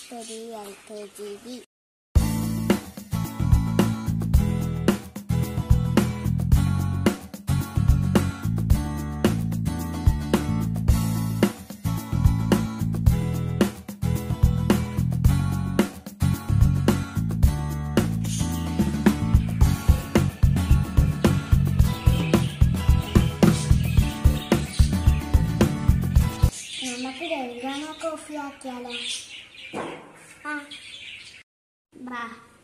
Aswathy L K G B നമുക്ക് dalgona coffee ആക്കിയാലോ ആ ബാ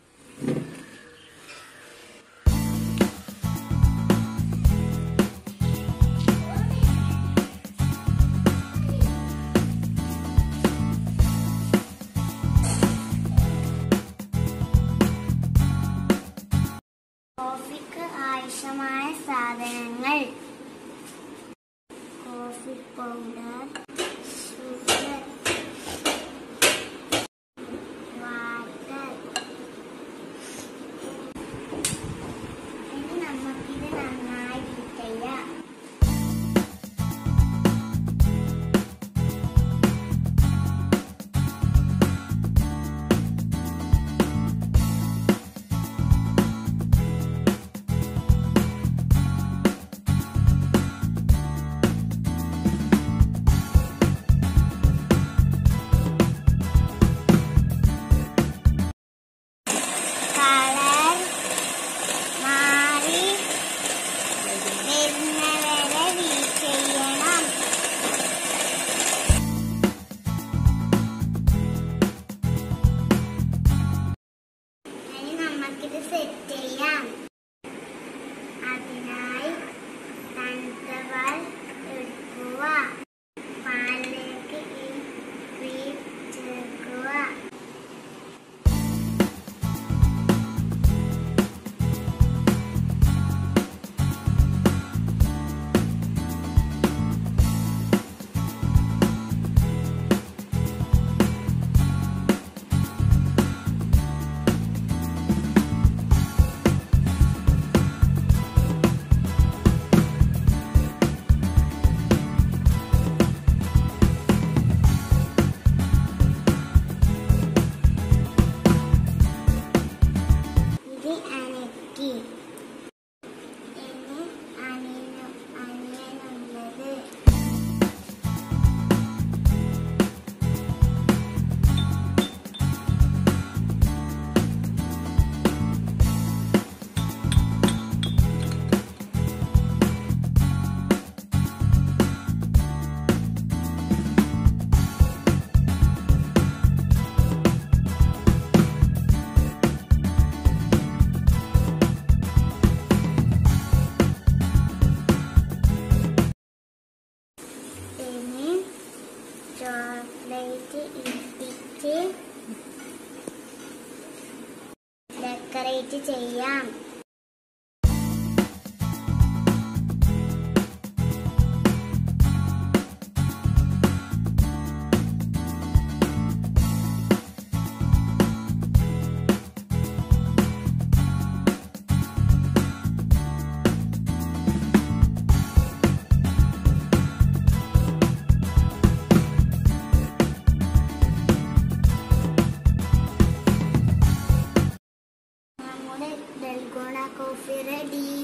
കോഫിക്ക് ആവശ്യമായ സാധനങ്ങൾ കോഫി പൗഡർ ഷുഗർ വാട്ടർ ഇനി നമുക്കിത് നന്നായി beat ചെയ്യാം കളർ മാറി വരുന്നവരെ വീറ്റ് ചെയ്യണം ഇനി നമുക്കിത് സെറ്റ് ചെയ്യാം അതിനായി തണുത്ത പാൽ എടുക്കുക പാലിലേക്ക് ഈ ക്രീം ചേർക്കുക ഇത് അനക്കി ഇനി അനിയനും അനിയനുള്ളത് ഇനി ചോക്ലേറ്റ് ഇട്ടിച്ച് ഡെക്കറേറ്റ് ചെയ്യാം നമ്മുടെ ഡൽഗോണ കോഫി റെഡി